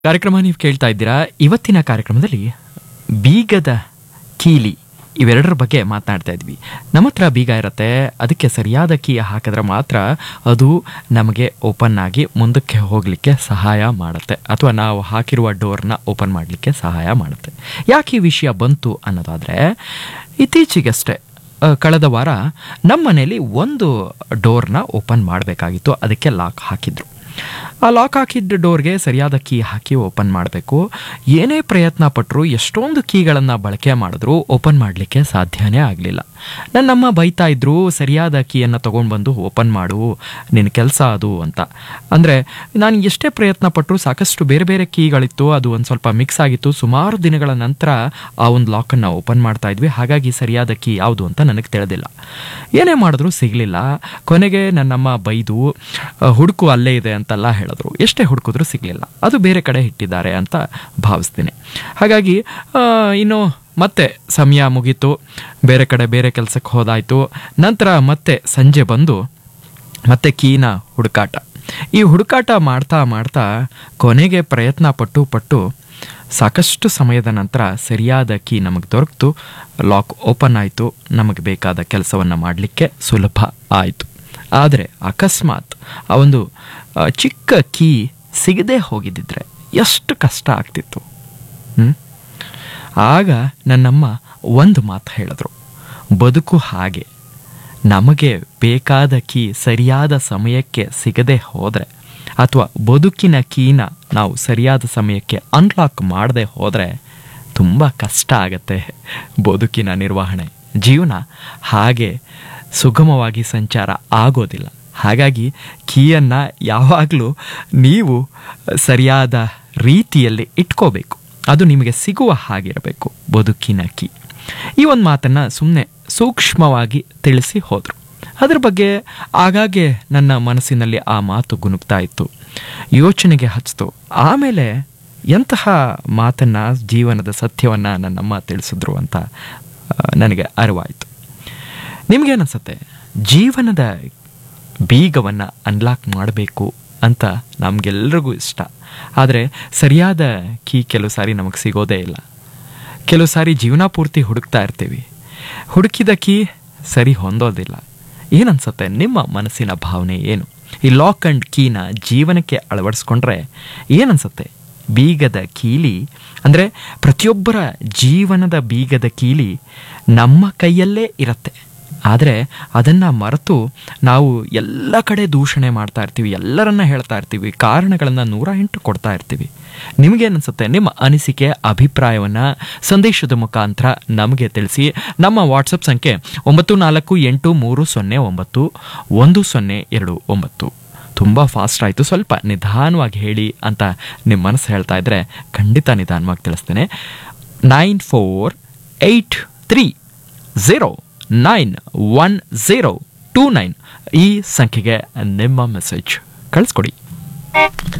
ಕಾರ್ಯಕ್ರಮ ನೀವು ಕೇಳ್ತಾ ಇದ್ದೀರಾ ಇವತ್ತಿನ ಕಾರ್ಯಕ್ರಮದಲ್ಲಿ ಬೀಗದ ಕೀಲಿ ಇವೆರಡರ ಬಗ್ಗೆ ಮಾತನಾಡ್ತಾ ಇದ್ವಿ ನಮ್ಮ ಹತ್ರ ಬೀಗ ಇರುತ್ತೆ ಅದಕ್ಕೆ ಸರಿಯಾದ ಕೀ ಹಾಕಿದ್ರೆ ಮಾತ್ರ ಅದು ನಮಗೆ ಓಪನ್ ಆಗಿ ಮುಂದಕ್ಕೆ ಹೋಗಲಿಕ್ಕೆ ಸಹಾಯ ಮಾಡುತ್ತೆ ಅಥವಾ ನಾವು ಹಾಕಿರುವ ಡೋರ್ನ ಓಪನ್ ಮಾಡಲಿಕ್ಕೆ ಸಹಾಯ ಮಾಡುತ್ತೆ ಯಾಕೆ ಈ ವಿಷಯ ಬಂತು ಅನ್ನೋದಾದರೆ ಇತ್ತೀಚೆಗಷ್ಟೇ ಆ, ಕಳೆದ ವಾರ ನಮ್ಮ ಮನೇಲಿ ಒಂದು ಡೋರ್ನ ಓಪನ್ ಮಾಡಬೇಕಾಗಿತ್ತು ಅದಕ್ಕೆ ಲಾಕ್ ಹಾಕಿದ್ರು ಆ ಲಾಕ್ ಹಾಕಿದ್ದ ಡೋರ್ಗೆ ಸರಿಯಾದ ಕೀ ಹಾಕಿ ಓಪನ್ ಮಾಡಬೇಕು ಏನೇ ಪ್ರಯತ್ನ ಪಟ್ಟರು ಎಷ್ಟೊಂದು ಕೀಗಳನ್ನು ಬಳಕೆ ಮಾಡಿದ್ರು ಓಪನ್ ಮಾಡಲಿಕ್ಕೆ ಸಾಧ್ಯನೇ ಆಗಲಿಲ್ಲ ನನ್ನಮ್ಮ ಬೈತಾ ಇದ್ರು ಸರಿಯಾದ ಕೀಯನ್ನು ತೊಗೊಂಡು ಬಂದು ಓಪನ್ ಮಾಡು ನಿನ್ನ ಕೆಲಸ ಅದು ಅಂತ ಅಂದರೆ ನಾನು ಎಷ್ಟೇ ಪ್ರಯತ್ನ ಪಟ್ಟರು ಸಾಕಷ್ಟು ಬೇರೆ ಬೇರೆ ಕೀಗಳಿತ್ತು ಅದು ಒಂದು ಸ್ವಲ್ಪ ಮಿಕ್ಸ್ ಆಗಿತ್ತು ಸುಮಾರು ದಿನಗಳ ನಂತರ ಆ ಒಂದು ಲಾಕನ್ನು ಓಪನ್ ಮಾಡ್ತಾ ಇದ್ವಿ ಹಾಗಾಗಿ ಸರಿಯಾದ ಕೀ ಯಾವುದು ಅಂತ ನನಗೆ ತಿಳಿದಿಲ್ಲ ಏನೇ ಮಾಡಿದ್ರು ಸಿಗಲಿಲ್ಲ ಕೊನೆಗೆ ನನ್ನಮ್ಮ ಬೈದು ಆ, ಹುಡುಕು ಅಲ್ಲೇ ಇದೆ ಅಂತೆಲ್ಲ ಹೇಳಿದ್ರು ಎಷ್ಟೇ ಹುಡುಕಿದ್ರು ಸಿಗಲಿಲ್ಲ ಅದು ಬೇರೆ ಕಡೆ ಇಟ್ಟಿದ್ದಾರೆ ಅಂತ ಭಾವಿಸ್ತೀನಿ ಹಾಗಾಗಿ ಆ, ಇನ್ನು ಮತ್ತೆ ಸಮಯ ಮುಗೀತು ಬೇರೆ ಕಡೆ ಬೇರೆ ಕೆಲಸಕ್ಕೆ ಹೋದಾಯಿತು ನಂತರ ಮತ್ತೆ ಸಂಜೆ ಬಂದು ಮತ್ತೆ ಕೀನ ಹುಡುಕಾಟ ಈ ಹುಡುಕಾಟ ಮಾಡ್ತಾ ಮಾಡ್ತಾ ಕೊನೆಗೆ ಪ್ರಯತ್ನ ಪಟ್ಟು ಪಟ್ಟು ಸಾಕಷ್ಟು ಸಮಯದ ನಂತರ ಸರಿಯಾದ ಕೀ ನಮಗೆ ದೊರಕಿತು ಲಾಕ್ ಓಪನ್ ಆಯಿತು ನಮಗೆ ಬೇಕಾದ ಕೆಲಸವನ್ನು ಮಾಡಲಿಕ್ಕೆ ಸುಲಭ ಆಯಿತು ಆದರೆ ಅಕಸ್ಮಾತ್ ಆ ಒಂದು ಆ, ಚಿಕ್ಕ ಕೀ ಸಿಗದೆ ಹೋಗಿದ್ದಿದ್ರೆ ಎಷ್ಟು ಕಷ್ಟ ಆಗ್ತಿತ್ತು ಹ್ಮ್? ಆಗ ನನ್ನಮ್ಮ ಒಂದು ಮಾತು ಹೇಳಿದ್ರು ಬದುಕು ಹಾಗೆ ನಮಗೆ ಬೇಕಾದ ಕೀ ಸರಿಯಾದ ಸಮಯಕ್ಕೆ ಸಿಗದೆ ಹೋದರೆ ಅಥವಾ ಬದುಕಿನ ಕೀನ ನಾವು ಸರಿಯಾದ ಸಮಯಕ್ಕೆ ಅನ್ಲಾಕ್ ಮಾಡದೆ ಹೋದರೆ ತುಂಬ ಕಷ್ಟ ಆಗತ್ತೆ ಬದುಕಿನ ನಿರ್ವಹಣೆ ಜೀವನ ಹಾಗೆ ಸುಗಮವಾಗಿ ಸಂಚಾರ ಆಗೋದಿಲ್ಲ ಹಾಗಾಗಿ ಕೀಯನ್ನು ಯಾವಾಗಲೂ ನೀವು ಸರಿಯಾದ ರೀತಿಯಲ್ಲಿ ಇಟ್ಕೋಬೇಕು ಅದು ನಿಮಗೆ ಸಿಗುವ ಹಾಗಿರಬೇಕು ಬದುಕಿನ ಕೀ ಈ ಒಂದು ಮಾತನ್ನು ಸುಮ್ಮನೆ ಸೂಕ್ಷ್ಮವಾಗಿ ತಿಳಿಸಿ ಹೋದರು ಅದ್ರ ಬಗ್ಗೆ ಆಗಾಗ್ಗೆ ನನ್ನ ಮನಸ್ಸಿನಲ್ಲಿ ಆ ಮಾತು ಗುನುಗ್ತಾ ಇತ್ತು ಯೋಚನೆಗೆ ಹಚ್ತು ಆಮೇಲೆ ಎಂತಹ ಮಾತನ್ನು ಜೀವನದ ಸತ್ಯವನ್ನು ನನ್ನಮ್ಮ ತಿಳಿಸಿದ್ರು ಅಂತ ಆ, ನನಗೆ ಅರಿವಾಯಿತು ನಿಮಗೇನನ್ಸುತ್ತೆ ಜೀವನದ ಬೀಗವನ್ನು ಅನ್ಲಾಕ್ ಮಾಡಬೇಕು ಅಂತ ನಮಗೆಲ್ರಿಗೂ ಇಷ್ಟ ಆದರೆ ಸರಿಯಾದ ಕೀ ಕೆಲವು ಸಾರಿ ನಮಗೆ ಸಿಗೋದೇ ಇಲ್ಲ ಕೆಲವು ಸಾರಿ ಜೀವನ ಪೂರ್ತಿ ಹುಡುಕ್ತಾ ಇರ್ತೀವಿ ಹುಡುಕಿದ ಕೀ ಸರಿ ಹೊಂದೋದಿಲ್ಲ ಏನನ್ಸುತ್ತೆ ನಿಮ್ಮ ಮನಸ್ಸಿನ ಭಾವನೆ ಏನು ಈ ಲಾಕ್ ಆ್ಯಂಡ್ ಕೀನ ಜೀವನಕ್ಕೆ ಅಳವಡಿಸ್ಕೊಂಡ್ರೆ ಏನನ್ಸುತ್ತೆ ಬೀಗದ ಕೀಲಿ ಅಂದರೆ ಪ್ರತಿಯೊಬ್ಬರ ಜೀವನದ ಬೀಗದ ಕೀಲಿ ನಮ್ಮ ಕೈಯಲ್ಲೇ ಇರುತ್ತೆ ಆದರೆ ಅದನ್ನು ಮರೆತು ನಾವು ಎಲ್ಲ ಕಡೆ ದೂಷಣೆ ಮಾಡ್ತಾ ಇರ್ತೀವಿ ಎಲ್ಲರನ್ನ ಹೇಳ್ತಾ ಇರ್ತೀವಿ ಕಾರಣಗಳನ್ನು ನೂರ ಎಂಟು ಕೊಡ್ತಾ ಇರ್ತೀವಿ ನಿಮಗೇನನ್ಸುತ್ತೆ ನಿಮ್ಮ ಅನಿಸಿಕೆ ಅಭಿಪ್ರಾಯವನ್ನು ಸಂದೇಶದ ಮುಖಾಂತರ ನಮಗೆ ತಿಳಿಸಿ ನಮ್ಮ ವಾಟ್ಸಪ್ ಸಂಖ್ಯೆ ಒಂಬತ್ತು ನಾಲ್ಕು ಎಂಟು ಮೂರು ಸೊನ್ನೆ ಒಂಬತ್ತು ಒಂದು ಸೊನ್ನೆ ಎರಡು ಒಂಬತ್ತು ತುಂಬ ಫಾಸ್ಟ್ ಆಯಿತು ಸ್ವಲ್ಪ ನಿಧಾನವಾಗಿ ಹೇಳಿ ಅಂತ ನಿಮ್ಮ ಮನಸ್ಸು ಹೇಳ್ತಾ ಇದ್ರೆ ಖಂಡಿತ ನಿಧಾನವಾಗಿ ತಿಳಿಸ್ತೇನೆ nine four eight three zero nine one zero two nine ಈ ಸಂಖ್ಯೆಗೆ ನಿಮ್ಮ ಮೆಸೇಜ್ ಕಳಿಸ್ಕೊಡಿ